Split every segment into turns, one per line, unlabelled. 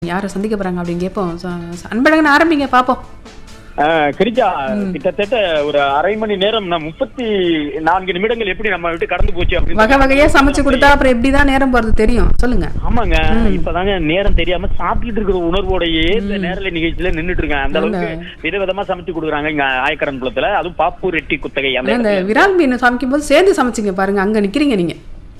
யாரை சந்திக்க போறாங்க அப்படின்னு கேட்போம் ச- ச- அன்பழகன் ஆரம்பிங்க பாப்போம்
கிரிஜா கிட்டத்தட்ட ஒரு அரை மணி நேரம் நான் முப்பத்தி நான்கு நிமிடங்கள் எப்படி நம்ம விட்டு கடந்து போச்சு அப்படின்னு
வகை வகையா சமைச்சு கொடுத்தா அப்புறம் எப்படிதான் நேரம் போறது தெரியும் சொல்லுங்க
ஆமாங்க இப்பதாங்க நேரம் தெரியாம சாப்பிட்டுட்டு இருக்கிற உணர்வோடயே இந்த நேரலை நிகழ்ச்சியில நின்னுட்டு இருக்கேன் அந்த அளவுக்கு விதவிதமா சமைச்சு கொடுக்குறாங்க இங்க ஆயக்கரன் குளத்துல அதுவும் பாப்பு ரெட்டி குத்தகை அந்த
ஆனா, இந்த விரால் மீன் சமைக்கும் போது சேர்ந்து சமைச்சிங்க பாருங்க அங்க நிக்கிறீங்க நீங்க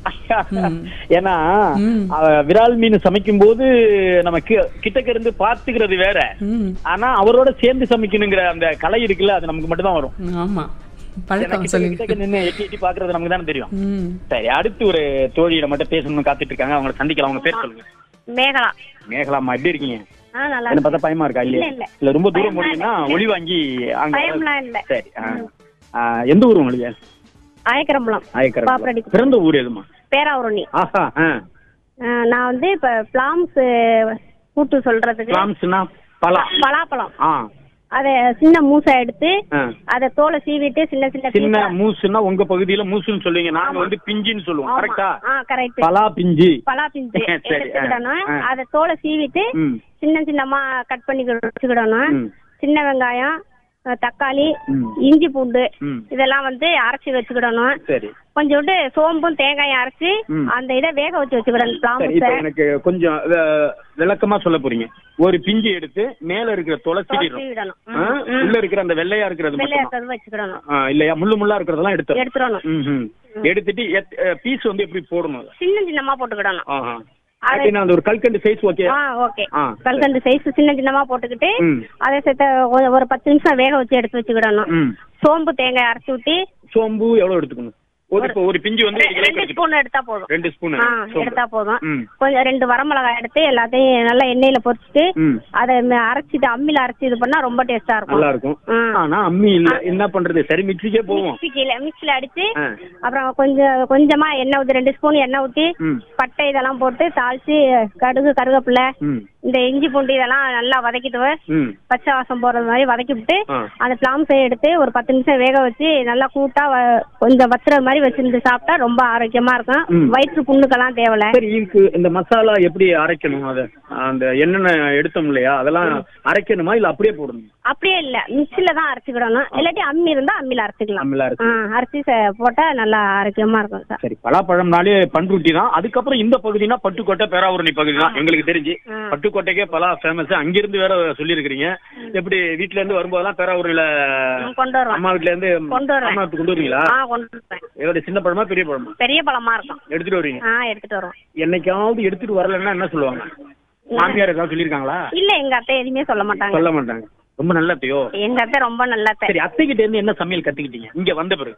ஏன்னா
ம்.
அவ விரால் மீன் சமைக்கும் போது நம்ம கி- கிட்டக்க இருந்து பாத்துக்கிறது வேற
ம்
ஆனா அவரோட சேர்ந்து சமைக்கணுங்கிற அந்த கலை இருக்குல்ல அது நமக்கு மட்டும் தான் வரும்
ஆமா
ஏன்னா
பழக்கம்
கிட்டக்க
சொல்லுங்க
கிட்டக்க நின்னு எட்டி எட்டி பாக்குறது நமக்கு தானே தெரியும்
ம்
சரி அடுத்து ஒரு தோழியிட மட்டும் பேசணும்னு காத்துட்டு இருக்காங்க அவங்களை சந்திக்கலாம் அவங்க பேர் சொல்லுங்க
மேகலா
மேகலாமா எப்படி இருக்கீங்க
ஆ நல்லா
என்ன பார்த்தா பயமா இருக்கா இல்லையா
இல்ல, இல்ல.
இல்ல ரொம்ப தூரம் போனீங்கன்னா ஒளி வாங்கி அங்க
பயம்லாம் இல்ல
சரி ஆ. ஆ, எந்த ஊர் உங்களுக்கு
ஆயக்கரம்பலம்
ஆயக்கரை
பாப்பரடி.
பிறந்த ஊர் எதுமா
பேராவூரணி
ஆஹா ஆ.
ஆ, நான் வந்து இப்ப பிளாம்ஸ் கூட்டு சொல்றதுக்கு
பிளாம்ஸ்னா பலா
பலாப்பழம்
ஆ
அத சின்ன மூசை எடுத்து
ஆ.
அத தோலை சீவிட்டு சின்ன சின்ன
சின்ன
piece ஆ-
மூசுன்னா உங்க பகுதியில மூசுன்னு சொல்லுவீங்க நாங்க வந்து பிஞ்சின்னு சொல்லுவோம்
ஆமா.
கரெக்டா
ஆ கரெக்ட்
பலா பிஞ்சு
பலா பிஞ்சு
சரி,
எடுத்துக்கிடணும்
ஆ.
அத தோலை சீவிட்டு
ம்
சின்ன சின்னமா கட் பண்ணி வச்சுக்கிடணும்
ம்.
சின்ன வெங்காயம் அஹ், தக்காளி
ம்.
இஞ்சி பூண்டு
ம்
இதெல்லாம் வந்து அரைச்சி வச்சுக்கிடணும்
சரி
கொஞ்சோண்டு சோம்பும் தேங்காயும் அரைச்சு
ம்.
அந்த இதை வேக வச்சு வச்சுக்கிடணும்
சரி இப்ப
பிளாம்ஸ்
எனக்கு கொஞ்சம் அஹ், விளக்கமா சொல்ல போறீங்க ஒரு பிஞ்சு எடுத்து மேல இருக்கிற துளசி
விடணும்
ஆ, உள்ள இருக்கிற அந்த வெள்ளையா இருக்கிறது
வெள்ளையா
மட்டும்
இருக்கிறது வச்சுக்கிடணும்
இல்லையா முள்ளு முள்ளா இருக்கிறதெல்லாம் எடுத்து
எடுத்துடணும்
ம்ஹும். எடுத்துட்டு பீஸ் வந்து எப்படி போடணும் அதை?
சின்ன சின்னமா போட்டுக்கிடணும்
ஆஹா.
அது-
அப்படின்னா அந்த ஒரு கல்கண்டு சைஸ் ஓகே
ஆ ஓகே
ஆ,
கல்கண்டு சைஸ் சின்ன சின்னமா போட்டுக்கிட்டு
ம்.
அதை சேர்த்த ஒரு- ஒரு பத்து நிமிஷம் வேக வச்சு எடுத்து வச்சுக்கிடணும்
ம்.
சோம்பு தேங்காய் அரைச்சி ஊத்தி
சோம்பு எவ்வளவு எடுத்துக்கணும் ஒரு இப்போ ஒரு பிஞ்சு வந்து
ரெ-
ஒரு கிலோக்கு
ரெண்டு
எடுத்துக்கணும்.
ஸ்பூன் எடுத்தா போதும்
ரெண்டு ஸ்பூன்
ஆ எடுத்தா போதும்
ம்.
கொஞ்சம் ரெண்டு வரமிளகாய் எடுத்து எல்லாத்தையும் நல்லா எண்ணெயில பொரிச்சிட்டு
ம்.
அதை ம- அரைச்சிட்டு அம்மில அரைச்சி இது பண்ணா ரொம்ப டேஸ்டா இருக்கும்
நல்லா இருக்கும்
ஆ.
ஆனா அம்மி இல்ல என்ன பண்றது சரி மிக்சிக்கே போவோம்
மிக்சில மிக்சில அடிச்சு
ஆ.
அப்புறம் கொஞ்சம் கொஞ்சமா எண்ணெய் ஊத்தி ரெண்டு ஸ்பூன் எண்ணெய் ஊத்தி
ம்.
பட்டை இதெல்லாம் போட்டு தாளிச்சு கடுகு கருவேப்பிலை
ம்.
இந்த இஞ்சி பூண்டு இதெல்லாம் நல்லா வதக்கிட்டு
ம்.
பச்சை வாசம் போறது மாதிரி வதக்கி விட்டு
ஆ.
அந்த பிளாம்ஸை எடுத்து ஒரு பத்து நிமிஷம் வேக வச்சு நல்லா கூட்டா வ- கொஞ்சம் வத்துற மாதிரி வச்சிருந்து சாப்பிட்டா ரொம்ப ஆரோக்கியமா
ம்.
இருக்கும் வயிற்று புண்ணுக்கெல்லாம் தேவலை
சரி இதுக்கு இந்த மசாலா எப்படி அரைக்கணும் அத அந்த எண்ணெய் எடுத்தோம் இல்லையா அதெல்லாம் அரைக்கணுமா இல்ல அப்படியே போடணும்
அப்படியே இல்ல மிக்சில தான் அரைச்சுக்கிடணும் இல்லாட்டி அம்மி இருந்தா அம்மில அரைச்சுக்கலாம்
அம்மில அரைச்சு
ஆ, அரைச்சு ச- போட்டா நல்லா ஆரோக்கியமா இருக்கும் சார்
சரி பலாப்பழம்னாலே பண்ருட்டி தான் அதுக்கப்புறம் இந்த பகுதினா பட்டுக்கோட்டை பேராவூரணி பகுதி தான் எங்களுக்கு தெரிஞ்சு
ஆ.
பட்டுக்கோட்டைக்கே பலா ஃபேமஸ் அங்கிருந்து வேற சொல்லியிருக்கிறீங்க எப்படி வீட்ல இருந்து வரும்போதெல்லாம் பேராவூரில
ம், கொண்டு வருவேன்
அம்மா வீட்ல இருந்து
கொண்டு வருவேன்.
அம்மா வீட்டுக்கு கொண்டு வருவீங்களா
ஆ கொண்டு வருவேன்
இதோட சின்ன பழமா பெரிய பழமா
பெரிய பழமா இருக்கும்
எடுத்துட்டு வருவீங்க
ஆ எடுத்துட்டு வருவோம்
என்னைக்காவது எடுத்துட்டு வரலன்னா என்ன சொல்லுவாங்க மாமியார் ஏதாவது சொல்லியிருக்காங்களா
இல்ல எங்க அத்தை எதுவுமே சொல்ல மாட்டாங்க
சொல்ல மாட்டாங்க ரொம்ப நல்ல அத்தையோ
எங்க அத்தை ரொம்ப நல்ல அத்தை
சரி அத்தை கிட்ட இருந்து என்ன சமையல் கத்துக்கிட்டீங்க இங்க வந்த பிறகு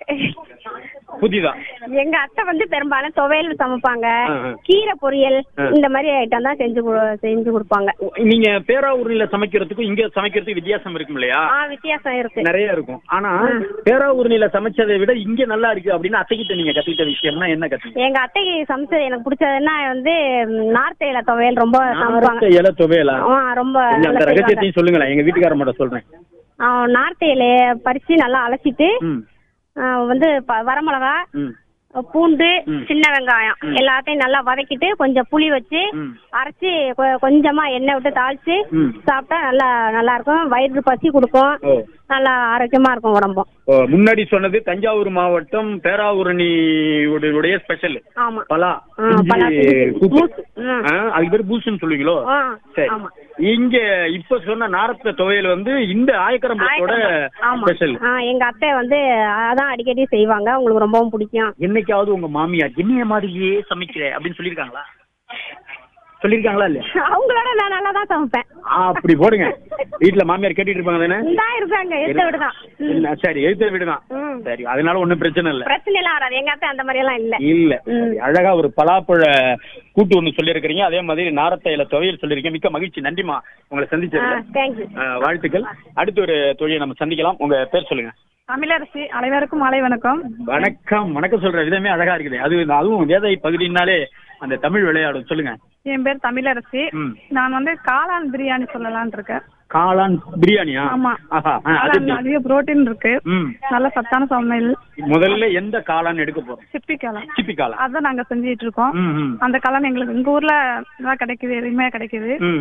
புதிதா
எங்க அத்தை வந்து பெரும்பாலும் துவையல் சமைப்பாங்க
ஆ, ஆ.
கீரை பொரியல்
ஆ.
இந்த மாதிரி ஐட்டம் தான் செஞ்சு கு- செஞ்சு கொடுப்பாங்க
நீங்க பேராவூர்ல சமைக்கிறதுக்கும் இங்க சமைக்கிறதுக்கு வித்தியாசம் இருக்கும் இல்லையா
ஆ வித்தியாசம் இருக்கு
நிறைய இருக்கும் ஆனா பேராவூர்னில சமைச்சதை விட இங்க நல்லா இருக்கு அப்படின்னு அத்தைகிட்ட நீங்க கத்துக்கிட்ட விஷயம்னா என்ன கத்துக்கிட்டீங்க
எங்க அத்தைக்கு சமைச்சது எனக்கு பிடிச்சதுன்னா வந்து நார்த் இல துவையல் ரொம்ப சமைப்பாங்க
நார்த்த இலை துவையலா
ஆ, ரொம்ப
கொஞ்சம் அந்த
நல்லா செய்வாங்க.
ரகசியத்தையும் சொல்லுங்களேன் எங்க வீட்டுக்கார மட்டும் சொல்றேன்
ஆ, நார்த் இலைய பறிச்சு நல்லா அலசிட்டு
ம்
ஆ, வந்து ப- வரமிளகா
ம்
பூண்டு
ம்.
சின்ன வெங்காயம் எல்லாத்தையும் நல்லா வதக்கிட்டு கொஞ்சம் புளி வச்சு
ம்.
அரைச்சி கொ- கொஞ்சமா எண்ணெய் விட்டு தாளிச்சு
ம்.
சாப்பிட்டா நல்லா நல்லா இருக்கும் வயிறு பசி கொடுக்கும்
ஓ
நல்லா ஆரோக்கியமா இருக்கும் உடம்பும்
ஓ, முன்னாடி சொன்னது தஞ்சாவூர் மாவட்டம் பேராவூரணி உடைய ஸ்பெஷல்
ஆமா
பலா
ஆ,
இஞ்சி
பலா பிஞ்சு.
கூட்டு.
பூசு. ம்.
ஆ, அதுக்கு பேர் பூசுன்னு சொல்லுவீங்களோ
ஆ,
சரி
ஆமா.
இங்க இப்ப சொன்ன நாரத்த துவையல் வந்து இந்த ஆயக்கரம்பத்தோட
ஆயக்கரம்பு. ஆமா.
ஸ்பெஷல்
ஆ, எங்க அத்தை வந்து அதான் அடிக்கடி செய்வாங்க உங்களுக்கு ரொம்பவும் பிடிக்கும்
என்னைக்காவது உங்க மாமியார் என்னைய மாதிரியே சமைக்கிற அப்படின்னு சொல்லிருக்காங்களா சொல்லிருக்காங்களா இல்லையா
அவங்களோட நான் நல்லா தான் சமைப்பேன்
ஆ, அப்படி போடுங்க வீட்டுல மாமியார் கேட்டுட்டு இருப்பாங்க தானே
இந்தா இருக்காங்க எடுத்த விடுதான்
இல்ல, சரி எழுத்த வீடுதான்
ம்.
சரி அதனால ஒண்ணும் பிரச்சனை இல்ல
பிரச்சனை எல்லாம் வராது எங்க அத்தை அந்த மாதிரி எல்லாம் இல்ல
இல்ல
ம்.
சரி, அழகா ஒரு பலாப்பழ கூட்டு ஒண்ணு சொல்லியிருக்கிறீங்க அதே மாதிரி நாரத்தையில துவையல் சொல்லியிருக்கீங்க மிக்க மகிழ்ச்சி நன்றிமா உங்களை சந்திச்சதுல
தேங்க்யூ
ஆ, வாழ்த்துக்கள் அடுத்து ஒரு தொழிலை நம்ம சந்திக்கலாம் உங்க பேர் சொல்லுங்க
தமிழரசி அனைவருக்கும் மாலை வணக்கம்
வணக்கம் வணக்கம் சொல்ற விதமே அழகா இருக்குது அது அதுவும் வேதை பகுதினாலே அந்த தமிழ் விளையாடும் சொல்லுங்க
என் பேர் தமிழரசி
ம்.
நான் வந்து காளான் பிரியாணி சொல்லலாம்னு இருக்கேன்
காளான் பிரியாணியா
ஆமா
ஆஹா ஆ, அது
காளான்
எப்படி?
அதிக புரோட்டீன் இருக்கு
ம்
நல்ல சத்தான சமையல்
முதல்ல எந்த காளான் எடுக்க போறோம்
சிப்பி காளான்
சிப்பி காளான்
அதான் நாங்க செஞ்சிட்டு இருக்கோம்
ம் ம்
அந்த காளான் எங்களுக்கு எங்க ஊர்ல நல்லா கிடைக்குது எளிமையா கிடைக்குது
ம்